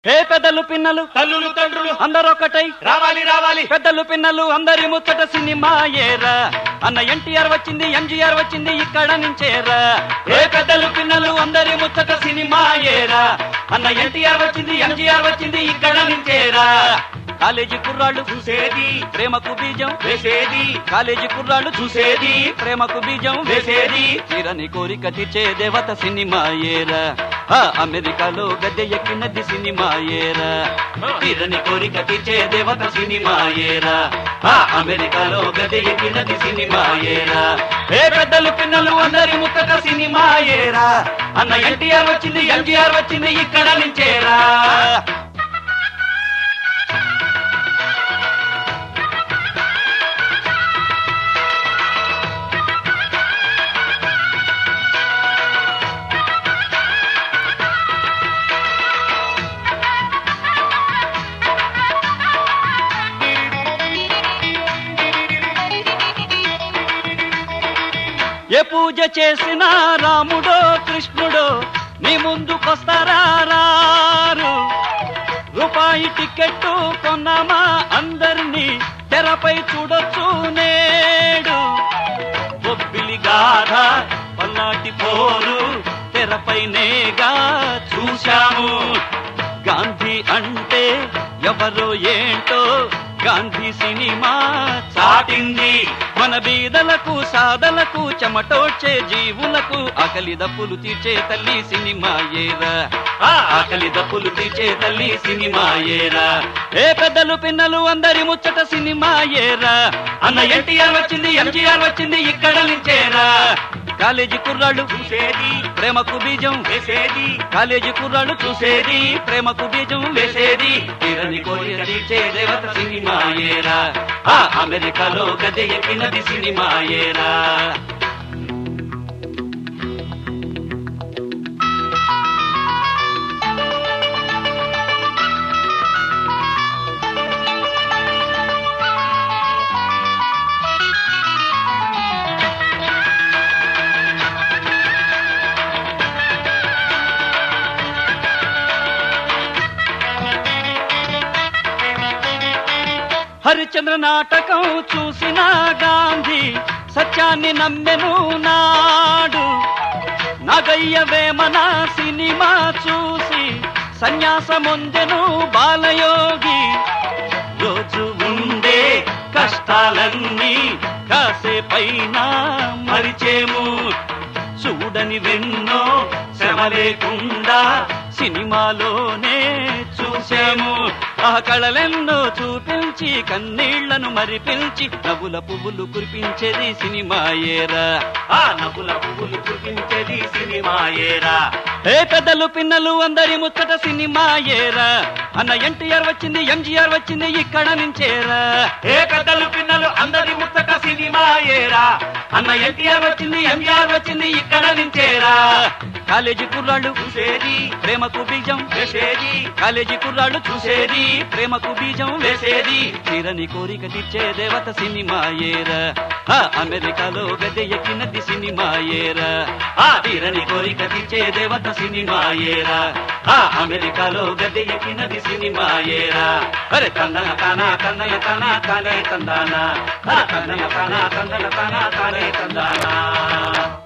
హే పెద్దలు పిన్నలు తల్లులు తండ్రులు అందరొకటై రావాలి రావాలి పెద్దలు పిన్నలు అందరి ముచ్చట సినిమా ఏరా అన్న ఎన్టీఆర్ వచ్చింది ఎంజీఆర్ వచ్చింది ఇక్కడ నుంచేరా ఏ పెద్దలు పిన్నలు అందరి ముచ్చట సినిమా ఏరా అన్న ఎన్టీఆర్ వచ్చింది ఎంజీఆర్ వచ్చింది ఇక్కడ నుంచేరా కాలేజీ కుర్రాళ్ళు చూసేది ప్రేమకు బీజం వేసేది కాలేజీ కుర్రాళ్ళు చూసేది ప్రేమకు బీజం వేసేది తీరని కోరిక తీర్చే దేవత సినిమా ఏరా ఆ అమెరికాలో గద్దె ఎక్కినది సినిమా ఏరా తీరని కోరిక తీర్చే దేవత సినిమా ఏరా ఆ అమెరికాలో గద్దె ఎక్కినది సినిమా ఏరా ఏ పెద్దలు పిన్నలు అందరి ముక్కట సినిమా ఏరా అన్న ఎన్టీఆర్ వచ్చింది ఎంజీఆర్ వచ్చింది ఇక్కడ నుంచేరా ఏ పూజ చేసినా రాముడో కృష్ణుడో నీ ముందుకొస్తారా రారు రూపాయి టికెట్టు కొన్నామా అందరినీ తెరపై చూడొచ్చు నేడు బొబ్బిలి గాథ పల్నాటి పోరు తెరపైనేగా చూశాము గాంధీ అంటే ఎవరో ఏంటో గాంధీ సినిమా చాటింది మన బీదలకు సాదలకు చెమటోడ్చే జీవులకు ఆకలి దప్పులు తీర్చే తల్లి సినిమా ఏరా ఆ ఆకలి దప్పులు తీర్చే తల్లి సినిమా ఏరా ఏ పెద్దలు పిన్నలు అందరి ముచ్చట సినిమా ఏరా అన్న ఎన్టీఆర్ వచ్చింది ఎంజీఆర్ వచ్చింది ఇక్కడ నుంచేరా కాలేజీ కుర్రాళ్ళు చూసేది ప్రేమకు బీజం వేసేది కాలేజీ కుర్రాళ్ళు చూసేది ప్రేమకు బీజం వేసేది తీరని కోరిక తీర్చే దేవత సినిమా ఏరా ఆ అమెరికాలో గద్దె ఎక్కినది సినిమా ఏరా హరిచంద్ర నాటకం చూసిన గాంధీ సత్యాన్ని నమ్మెను నాడు నగయ్య వేమన సినిమా చూసి సన్యాసమొందెను బాలయోగి రోజు ఉండే కష్టాలన్నీ కాసేపైనా మరిచేము చూడని వెన్నో శ్రమ లేకుండా సినిమాలోనే చూసాము ఆ కళలెన్నో చూపించి కన్నీళ్లను మరిపించి నవ్వుల పువ్వులు కురిపించేది సినిమా ఏరా ఆ నవ్వుల పువ్వులు చూపించేది సినిమా ఏరా ఏ పెద్దలు పిన్నలు అందరి ముచ్చట సినిమా ఏరా అన్న ఎన్టీఆర్ వచ్చింది ఎంజీఆర్ వచ్చింది ఇక్కడ నుంచేరా ఏ పెద్దలు పిన్నలు అందరి ముచ్చట సినిమా ఏరా అన్న ఎన్టీఆర్ వచ్చింది ఎంజీఆర్ వచ్చింది ఇక్కడ నుంచేరా కాలేజీ కుర్రాళ్ళు చూసేది ప్రేమకు బీజం వేసేది కాలేజీ కుర్రాళ్ళు చూసేది ప్రేమకు బీజం వేసేది తీరని కోరిక తీర్చే దేవత సినిమా ఏరా ఆ అమెరికాలో గద్దె ఎక్కినది సినిమా ఏరా ఆ తీరని కోరిక తీర్చే దేవత సినిమా ఏరా ఆ అమెరికాలో గద్దె ఎక్కినది సినిమా ఏరా అరే కన్నన కానా కన్నన కానా కానే తందానా ఆ కన్నన కానా కన్నన కానా కానే తందానా